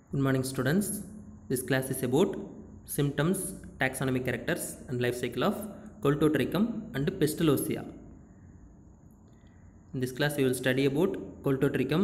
Good morning, students. This class is about symptoms, taxonomic characters, and life cycle of Coltotrichum and Pestalozia. In this class, we will study about Coltotrichum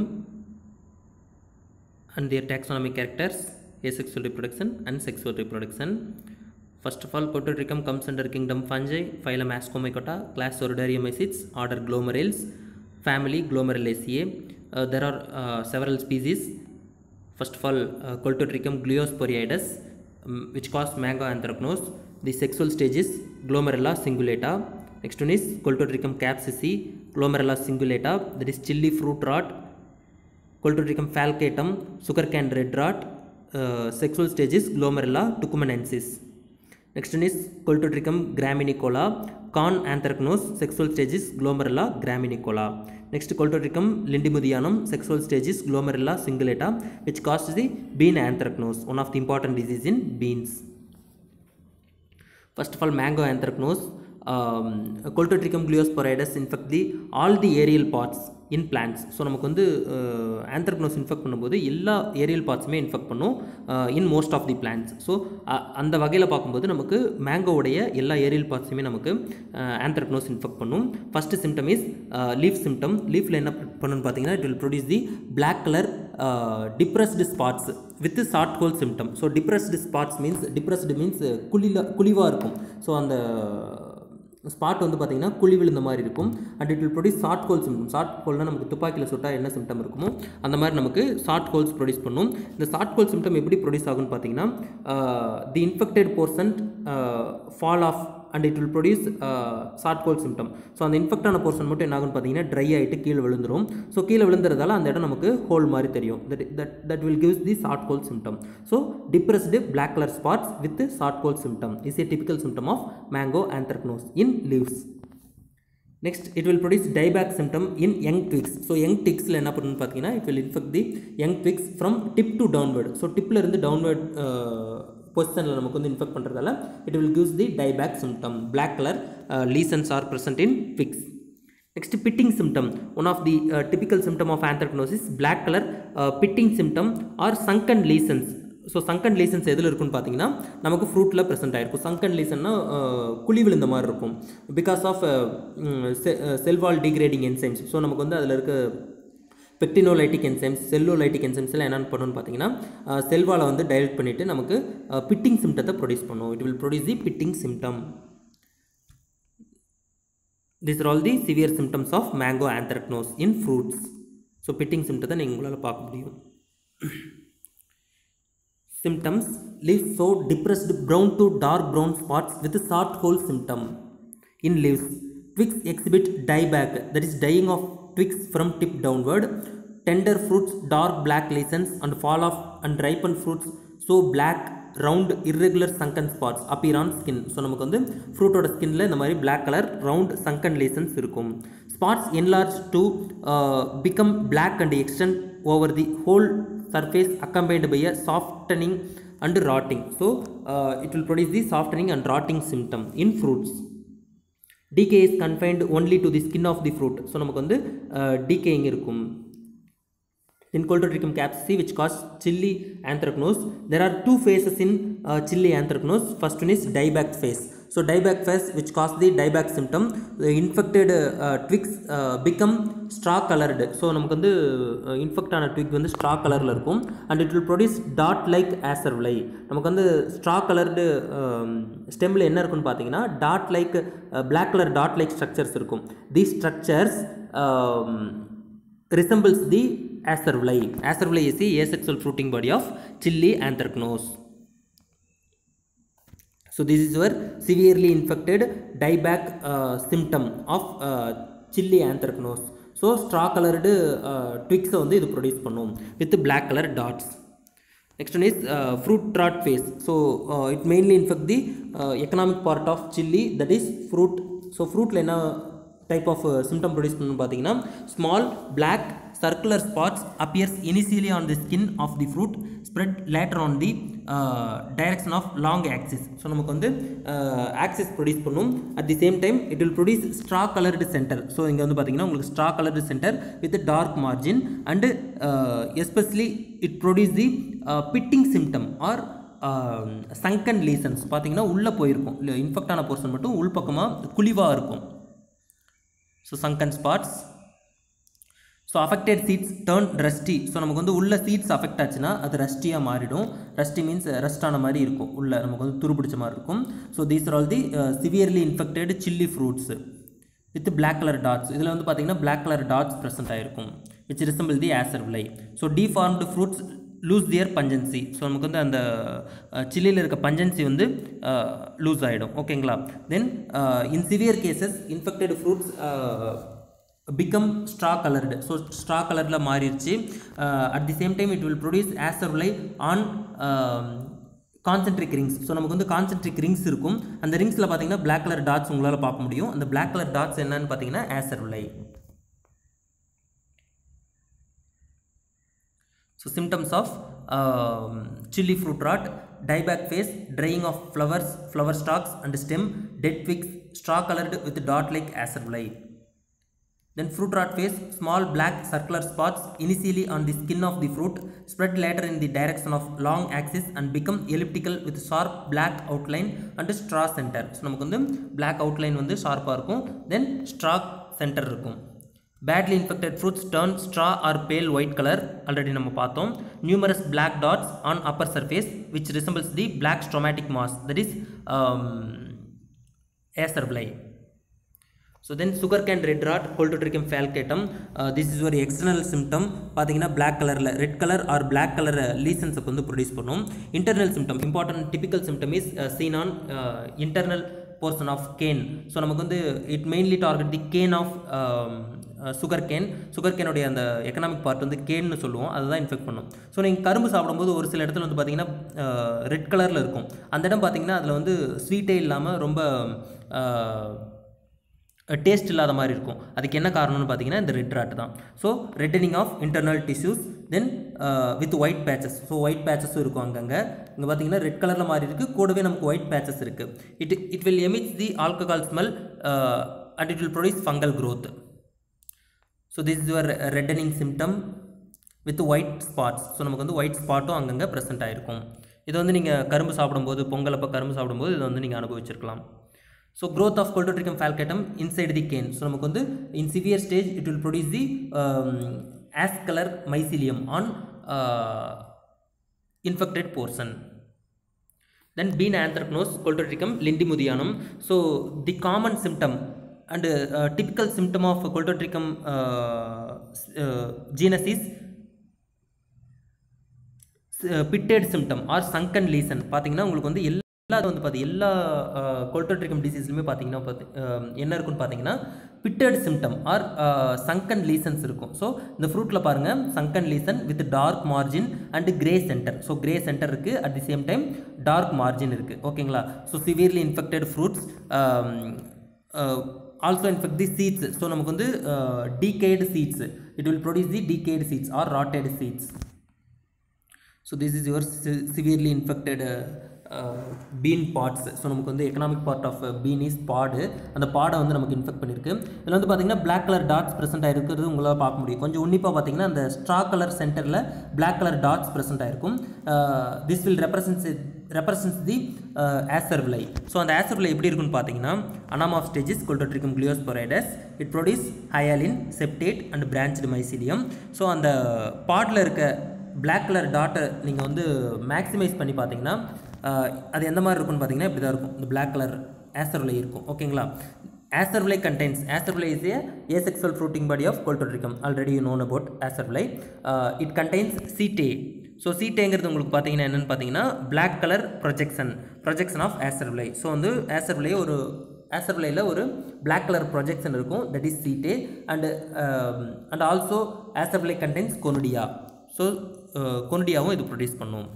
and their taxonomic characters, asexual reproduction and sexual reproduction. First of all, Coltotrichum comes under kingdom Fungi, phylum Ascomycota, class Ordariomycetes, order Glomerales, family Glomerulaceae. Uh, there are uh, several species. First of all, uh, Coltotrichum gliosporioides, um, which cause mango anthracnose. The sexual stage is Glomerella cingulata. Next one is Coltotrichum capsicii, Glomerella cingulata, that is chili fruit rot, Coltotrichum falcatum, sugar cane red rot. Uh, sexual stage is Glomerella tucumanensis. Next one is Coltotrichum graminicola, corn anthracnose, sexual stage is Glomerella graminicola. Next Coltotrichum lindymudianum, sexual stage is Glomerella cingulata, which causes the bean anthracnose, one of the important disease in beans. First of all, mango anthracnose. Um, Coltotrichum gliosporioides infect the all the aerial parts in plants. So நமக்கு வந்து anthracnose infect பண்ணும்போது எல்லா aerial பார்ட்ஸுமே infect பண்ணும் in most of the plants so அந்த வகையில் பார்க்கும்போது நமக்கு மேங்கோவுடைய எல்லா ஏரியல் பார்ட்ஸுமே நமக்கு ஆந்த்ரக்னோஸ் இன்ஃபெக்ட் பண்ணும் first symptom is leaf symptom லீஃபில் என்ன பண்ணுன்னு பார்த்தீங்கன்னா it will produce the black colour depressed spots with shot hole symptom so depressed spots means depressed means குளில குழிவாக இருக்கும் ஸோ அந்த ஸ்பாட் வந்து பார்த்திங்கன்னா குழி விழுந்த மாதிரி இருக்கும் and it will produce shot hole symptom shot ஹோல்னால் நமக்கு துப்பாக்கியில் சுட்டால் என்ன சிம்டம் இருக்குமோ அந்த மாதிரி நமக்கு ஷார்ட் ஹோல்ஸ் ப்ரொடியூஸ் பண்ணும் இந்த ஷார்ட் ஹோல் சிம்டம் எப்படி ப்ரொடியூஸ் ஆகும்னு பார்த்தீங்கன்னா the infected portion fall off and it will produce shot hole symptom so அந்த இன்ஃபெக்ட் ஆன போர்ஷன் மட்டும் என்ன ஆகும்னு பார்த்தீங்கன்னா ட்ரை ஆகிட்டு கீழே விழுந்துரும் ஸோ கீழே விழுந்துறதால அந்த இடம் நமக்கு ஹோல் மாதிரி தெரியும் that that that will gives the shot hole symptom so depressed black colour spots with shot hole symptom is a typical symptom of mango anthracnose in leaves next it will produce dieback symptom in young twigs so young ட்விக்ஸில் என்ன பண்ணுன்னு பார்த்தீங்கன்னா it will infect the young twigs from tip to downward so டிப்பில் இருந்து downward பொசிஷனில் நமக்கு வந்து infect பண்ணுறதால it will gives the dieback symptom black colour lesions are present in twigs next pitting symptom one of the typical symptom of anthracnose black colour pitting symptom or sunken lesions so sunken lesions எதில் இருக்குன்னு பார்த்தீங்கன்னா நமக்கு ஃப்ரூட்டில் present ஆகிருக்கும் சங்கன் லீசன்னா குழி விழுந்த மாதிரி இருக்கும் because of cell wall degrading enzymes so நமக்கு வந்து அதில் இருக்க பெக்டினோலைட்டிக் என்சைம்ஸ் செல்லோலைட்டிக் என்சைம்ஸ் எல்லாம் என்னென்னு பண்ணணும்னு பார்த்தீங்கன்னா செல்வாலை வந்து டைலட் பண்ணிவிட்டு நமக்கு பிட்டிங் சிம்டத்தை ப்ரொடியூஸ் பண்ணும் it will produce the pitting symptom this are all the severe symptoms of mango anthracnose in fruits so pitting சிம்டத்தை நீங்கள் உங்களால் பார்க்க முடியும் symptoms leaves show depressed brown to dark brown spots with a short hole symptom in leaves twigs exhibit dieback that is dying of twigs from tip downward tender fruits dark black lesions and fall off and ripened fruits show black round irregular sunken spots appear on skin so நமக்கு வந்து ஃப்ரூட்டோட ஸ்கின்ல இந்த மாதிரி black colour round sunken lesions இருக்கும் spots enlarge to become black and extend over the whole surface accompanied by a softening and rotting. So, uh, it will produce the softening and rotting symptom in fruits. Decay is confined only to the skin of the fruit. So, நமக்கு வந்து decaying இருக்கும் in Coltotrichum capsicii which cause chili anthracnose. There are two phases in uh, chili anthracnose. First one is dieback phase. So dieback phase which cause the dieback symptom. The infected uh, twigs uh, become straw colored. So நமக்கு வந்து infect ஆன twig வந்து straw கலரில் இருக்கும் and it will produce dot like acervuli நமக்கு வந்து straw coloured ஸ்டெம்மில் என்ன இருக்குன்னு பார்த்தீங்கன்னா dot like black colour dot like structures இருக்கும் the structures resembles the acervuli. Acervuli is the asexual fruiting body of chili anthracnose. So this is your severely infected dieback uh, symptom of uh, chili anthracnose. So straw coloured ட்விக்ஸை வந்து இது produce பண்ணும் with black colour dots next one is fruit rot phase so it mainly infect the economic part of chilli that is fruit so ஃப்ரூட்டில் என்ன type of symptom produce பண்ணணும் பார்த்தீங்கன்னா small black circular spots appears initially on the skin of the fruit spread later on the uh, direction of long axis so நமக்கு வந்து axis produce பண்ணும் at the same time it will produce straw coloured centre so இங்கே வந்து பார்த்தீங்கன்னா உங்களுக்கு straw coloured centre with dark margin and especially it produce the pitting symptom or sunken lesions பார்த்தீங்கன்னா உள்ளே போயிருக்கும் இல்லை இன்ஃபெக்ட் ஆன போர்ஷன் மட்டும் உள்பக்கமாக குழிவாக இருக்கும் so sunken spots so affected seeds turn rusty so நமக்கு வந்து உள்ள சீட்ஸ் அஃபெக்ட் ஆச்சுன்னா அது ரஸ்டியாக மாறிடும் ரஸ்டி மீன்ஸ் ரஸ்டான மாதிரி இருக்கும் உள்ள நமக்கு வந்து துருபிடிச்ச மாதிரி இருக்கும் so these are all the severely infected chilli fruits with black colour dots இதில் வந்து பார்த்தீங்கன்னா பிளாக் கலர் டாட்ஸ் ப்ரெசென்ட் ஆகிருக்கும் which resemble the acervuli so deformed fruits lose their pungency so நமக்கு வந்து அந்த சில்லியில் இருக்க பஞ்சன்சி வந்து லூஸ் ஆகிடும் ஓகேங்களா then in severe cases infected fruits become straw coloured so straw கலரில் மாறிடுச்சு at the same time it will produce acervuli on concentric rings so நமக்கு வந்து கான்சென்ட்ரிக் ரிங்ஸ் இருக்கும் அந்த ரிங்ஸில் பார்த்தீங்கன்னா பிளாக் கலர் டாட்ஸ் உங்களால் பார்க்க முடியும் அந்த பிளாக் கலர் டாட்ஸ் என்னன்னு பார்த்தீங்கன்னா acervuli so symptoms of chilli fruit rot dieback face drying of flowers flower stalks and stem dead twigs straw colored with dot like acervuli then fruit rot face small black circular spots initially on the skin of the fruit spread later in the direction of long axis and become elliptical with sharp black outline and straw center so நமக்கு வந்து black outline வந்து ஷார்ப்பாக இருக்கும் then straw center இருக்கும் badly infected fruits turn straw or pale white colour already நம்ம பார்த்தோம் numerous black dots on upper surface which resembles the black stromatic mass that is acervuli so then sugar cane red rot Colletotrichum falcatum this is ஒரு external symptom பார்த்தீங்கன்னா black கலரில் red colour or black colour லீசன்ஸுக்கு வந்து produce பண்ணும் internal symptom important typical symptom is seen on internal portion of cane so நமக்கு வந்து it mainly target the cane of sugar cane sugar கேனுடைய அந்த economic part வந்து கேன்னு சொல்லுவோம் அதுதான் இன்ஃபெக்ட் பண்ணும் ஸோ நீங்கள் கரும்பு சாப்பிடும்போது ஒரு சில இடத்துல வந்து பார்த்தீங்கன்னா ரெட் கலரில் இருக்கும் அந்த இடம் பார்த்தீங்கன்னா அதில் வந்து ஸ்வீட்டே இல்லாமல் ரொம்ப டேஸ்ட் இல்லாத மாதிரி இருக்கும் அதுக்கு என்ன காரணம்னு பார்த்தீங்கன்னா இந்த ரெட் ராட் தான் so reddening of internal tissues then with white patches so white பேச்சஸும் இருக்கும் அங்கங்கே இங்கே பார்த்தீங்கன்னா ரெட் கலரில் மாதிரி இருக்குது கூடவே நமக்கு ஒயிட் பேச்சஸ் இருக்குது it it will emits the alcohol smell and it will produce fungal growth so this is your reddening symptom with white spots so நமக்கு வந்து ஒயிட் ஸ்பாட்டும் அங்கங்கே ப்ரெசென்ட் ஆகிருக்கும் இதை வந்து நீங்கள் கரும்பு சாப்பிடும்போது பொங்கல் அப்போ கரும்பு சாப்பிடும்போது இதை வந்து நீங்கள் அனுபவிச்சிருக்கலாம் so growth of Colletotrichum falcatum inside the cane so நமக்கு வந்து in severe stage it will produce the ash colour mycelium on infected portion then bean anthracnose Colletotrichum lindemuthianum so the common symptom and uh, typical symptom of coltotrichum uh, uh, genus is pitted symptom or sunken lesion பார்த்தீங்கன்னா உங்களுக்கு வந்து எல்லா வந்து பார்த்து எல்லா கொல்டோட்ரிக்கம் டிசீஸ்லையுமே பார்த்தீங்கன்னா பார்த்து என்ன இருக்குன்னு பார்த்தீங்கன்னா pitted symptom or sunken lesions இருக்கும் ஸோ இந்த ஃப்ரூட்டில் பாருங்கள் sunken lesion with dark margin and grey centre so grey centre இருக்குது at the same time dark margin இருக்குது ஓகேங்களா so severely infected fruits also infect the seeds so நமக்கு வந்து decayed seeds it will produce the decayed seeds or rotted seeds so this is your severely infected bean parts so நமக்கு வந்து economic part of been is pod அந்த பாடை வந்து நமக்கு infect பண்ணியிருக்கு இதில் வந்து பார்த்தீங்கன்னா பிளாக் கலர் டாட்ஸ் ப்ரெசென்ட் ஆகிருக்கிறது உங்களால் பார்க்க முடியும் கொஞ்சம் உன்னிப்பாக பார்த்தீங்கன்னா அந்த ஸ்ட்ரா கலர் சென்டரில் பிளாக் கலர் டாட்ஸ் ப்ரெசென்ட் ஆகிருக்கும் this will represents represents the acervuli so அந்த ஆசர்விலை எப்படி இருக்குன்னு பார்த்தீங்கன்னா அனாம் of stages Colletotrichum gloeosporioides it produce hyaline septate and branched mycelium so அந்த பாட்டில் இருக்க பிளாக் கலர் டாட்டை நீங்கள் வந்து மேக்ஸிமைஸ் பண்ணி பார்த்தீங்கன்னா அது எந்த மாதிரி இருக்கும்னு பார்த்தீங்கன்னா இப்படி தான் இருக்கும் இந்த பிளாக் கலர் ஆசர்விலை இருக்கும் ஓகேங்களா acervuli contains acervuli is a asexual fruiting body of Colletotrichum already you known about acervuli it contains setae so சீட்டேங்கிறது உங்களுக்கு பார்த்தீங்கன்னா என்னென்னு பார்த்தீங்கன்னா black colour projection projection of acervuli so வந்து ஆசர்விலை ஒரு ஆசர்விலையில் ஒரு பிளாக் கலர் ப்ரொஜெக்ஷன் இருக்கும் that is setae and and also acervuli contains conidia so கொனுடியாவும் இது ப்ரொடியூஸ் பண்ணும்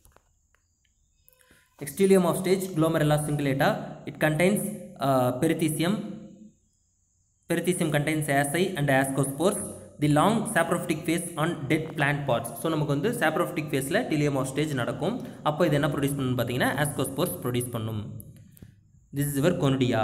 extelium of stage glomerella singulata it contains uh, perithecium perithecium contains asci and ascospores the long saprophytic phase on dead plant parts so நமக்கு வந்து சாப்ரோஃபிட்டிக் ஃபேஸில் டிலியமோ stage நடக்கும் அப்போ இது என்ன ப்ரொடியூஸ் பண்ணணும் பார்த்தீங்கன்னா ஆஸ்கோஸ்போர்ஸ் ப்ரொடியூஸ் பண்ணும் திஸ் இஸ் இவர் conidia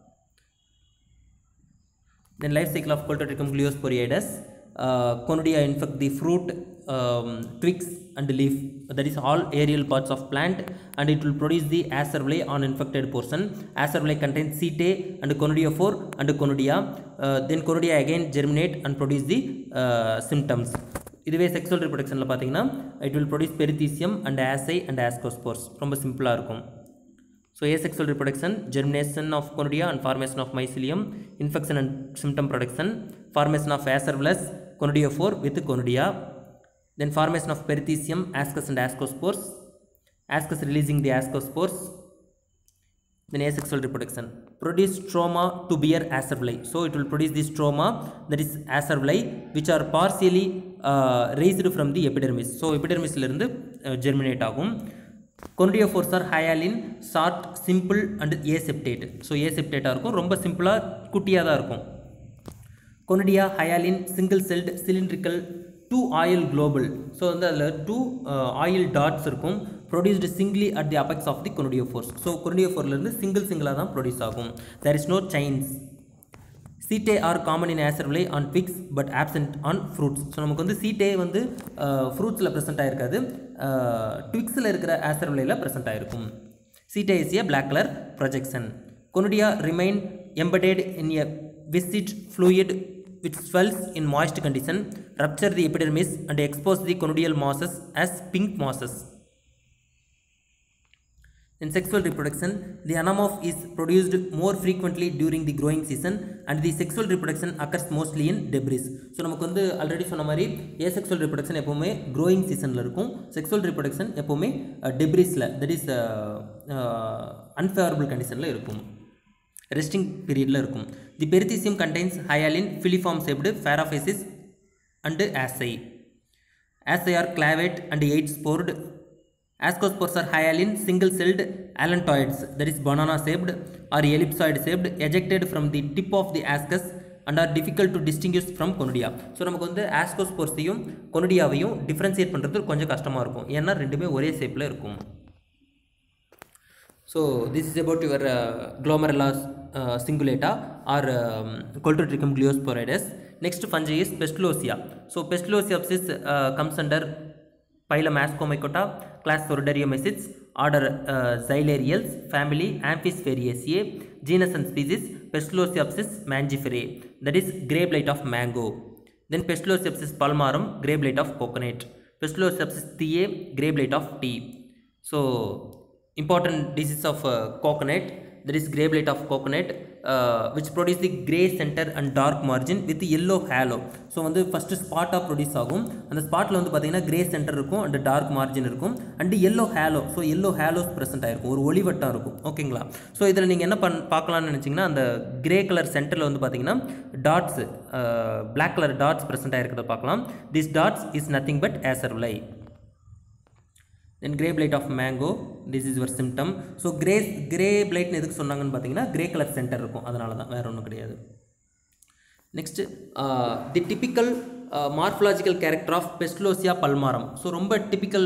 then life cycle of Coltotrichum gliosporiidus uh, conudia infect the fruit um, twigs and leaf that is all aerial parts of plant and it will produce the acervlae on infected portion acervlae contains setae and conidiophore and conudia uh, then conudia again germinate and produce the uh, symptoms இதுவே sexual ரிப்ரொடக்ஷனில் பார்த்தீங்கன்னா it will produce perithecium and asci and ascospores ரொம்ப சிம்பிளாக இருக்கும் So asexual reproduction, germination of conoidea and formation of mycelium, infection and symptom production, formation of acervulus, conidiophore with conoidea, then formation of perithecium, ascus and ascospores, ascus releasing the ascospores, then asexual reproduction. Produce stroma to bear acervulae. So it will produce the stroma that is acervulae which are partially uh, raised from the epidermis. So epidermis இருந்து uh, germinate ஆகும் conidiophores are hyaline short simple and aseptate so ஏசெப்டேட்டாக இருக்கும் ரொம்ப சிம்பிளாக குட்டியாக தான் இருக்கும் conidia hyaline single celled cylindrical two oil globule so வந்து அதில் டூ ஆயில் டாட்ஸ் இருக்கும் produced singly at the apex of the conidiophores so கொனடியோஃபோர்லேருந்து சிங்கிள் சிங்கிளாக தான் ப்ரொடியூஸ் ஆகும் there is no signs setae are common in acervuli on twigs but absent on fruits so நமக்கு வந்து சீட்டே வந்து ஃப்ரூட்ஸில் ப்ரெசென்ட் ஆகிருக்காது ட்விக்ஸில் இருக்கிற ஆசர்விலையில் ப்ரெசென்ட் ஆகிருக்கும் setae is a black colour projection conidia remain embedded in a viscid fluid which swells in moist condition, rupture the epidermis and expose the conodial mosses as pink mosses. In sexual reproduction, the anamorph is produced more frequently during the growing season and the sexual reproduction occurs mostly in debris. So நமக்கு வந்து already சொன்ன மாதிரி asexual reproduction எப்போவுமே growing சீசனில் இருக்கும் sexual reproduction எப்போவுமே டெப்ரிஸில் that is unfavourable கண்டிஷனில் இருக்கும் ரெஸ்டிங் பீரியடில் இருக்கும் the perithecium contains hyaline filiform shaped paraphyses and asci asci are clavate and eight spored Ascospores are hyaline single-celled allantoids that is banana shaped or ellipsoid shaped ejected from the tip of the ascus and are difficult to distinguish from conodia. So நமக்கு வந்து ஆஸ்கோஸ்போர்ஸையும் கொனடியாவையும் differentiate பண்ணுறது கொஞ்சம் கஷ்டமாக இருக்கும் ஏன்னா ரெண்டுமே ஒரே ஷேப்பில் இருக்கும் so this is about your glomerella uh, singulata or um, Coltotrichum gliosporidus. Next fungi is Pestulosia. So Pestuloseopsis uh, comes under phylum Ascomycota, class Sorudariomycetes, order uh, Xylariales, family Amphispheriaceae, genus and species Pestuloseopsis mangiferae, that is grey blight of mango. Then Pestuloseopsis palmarum, grey blight of coconut. Pestuloseopsis thiae, grey blight of tea. So important disease of uh, coconut that is grey blight of coconut uh, which produce the grey center and dark margin with yellow halo so வந்து first ஸ்பாட்டாக produce ஆகும் அந்த ஸ்பாட்டில் வந்து பார்த்தீங்கன்னா grey centre இருக்கும் and dark margin இருக்கும் and yellow halo so yellow halos present ஆயிருக்கும் ஒரு ஒளிவட்டம் இருக்கும் ஓகேங்களா ஸோ இதில் நீங்கள் என்ன பண் பார்க்கலாம்னு நினச்சிங்கன்னா அந்த கிரே கலர் சென்டரில் வந்து பார்த்தீங்கன்னா dots black colour dots present ஆயிருக்கிறத பார்க்கலாம் this dots is nothing but acervuli then grey blight of mango this is your symptom so grey grey பிளைட்னு எதுக்கு சொன்னாங்கன்னு பார்த்தீங்கன்னா கிரே கலர் சென்டர் இருக்கும் அதனால தான் வேறு ஒன்றும் கிடையாது next the typical morphological character of Pestalotia palmarum so ரொம்ப டிப்பிக்கல்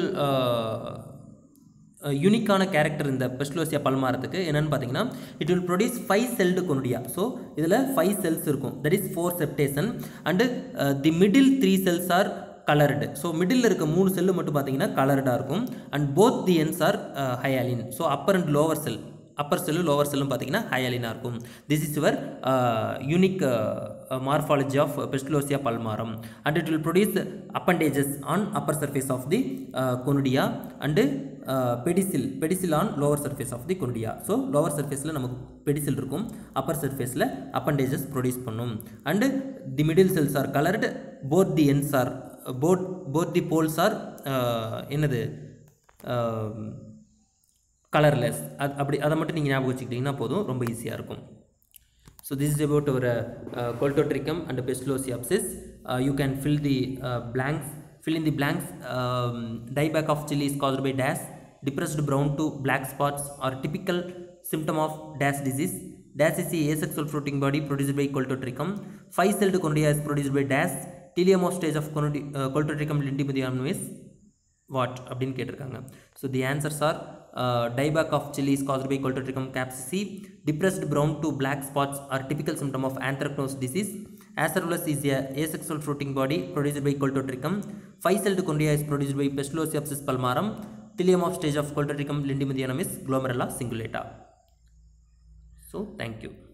யூனிக்கான கேரக்டர் இந்த பெஸ்ட்லோசியா பல்மாரத்துக்கு என்னென்னு பார்த்தீங்கன்னா it will produce five celled conidia so இதில் ஃபைவ் செல்ஸ் இருக்கும் that is four septation and the middle three cells are coloured so middle இருக்க மூணு செல்லு மட்டும் பார்த்தீங்கன்னா கலர்டாக இருக்கும் and both the ends are hyaline so upper and lower cell upper செல்லும் lower செல்லும் பார்த்தீங்கன்னா ஹயாலினாக இருக்கும் this is your unique morphology of Pestalotia palmarum and it will produce appendages on upper surface of the conidia and pedicel pedicel on lower surface of the conidia so lower சர்ஃபேஸில் நமக்கு pedicel இருக்கும் upper சர்ஃபேஸில் appendages produce பண்ணும் and the middle cells are coloured both the ends are both both the poles are என்னது colourless அது அப்படி அதை மட்டும் நீங்கள் ஞாபகம் வச்சுக்கிட்டிங்கன்னா போதும் ரொம்ப ஈஸியாக இருக்கும் so this is about our Colletotrichum and Pestalotiopsis you can fill the blanks fill in the blanks um, dieback of chili is caused by dash depressed brown to black spots are typical symptom of dash disease dash is a asexual fruiting body produced by coltotrichum five celled conodia is produced by dash teleomorph stage of Colletotrichum lindemuthianum is what அப்படின்னு கேட்டிருக்காங்க so the answers are dieback of chili is caused by coltotrichum capsicum depressed brown to black spots are typical symptom of anthracnose disease acerulus is a asexual fruiting body produced by coltotrichum five-celled chondria is produced by Pestalocypsis palmarum tilium of stage of coltotrichum lindymudianum is glomerella cingulata so thank you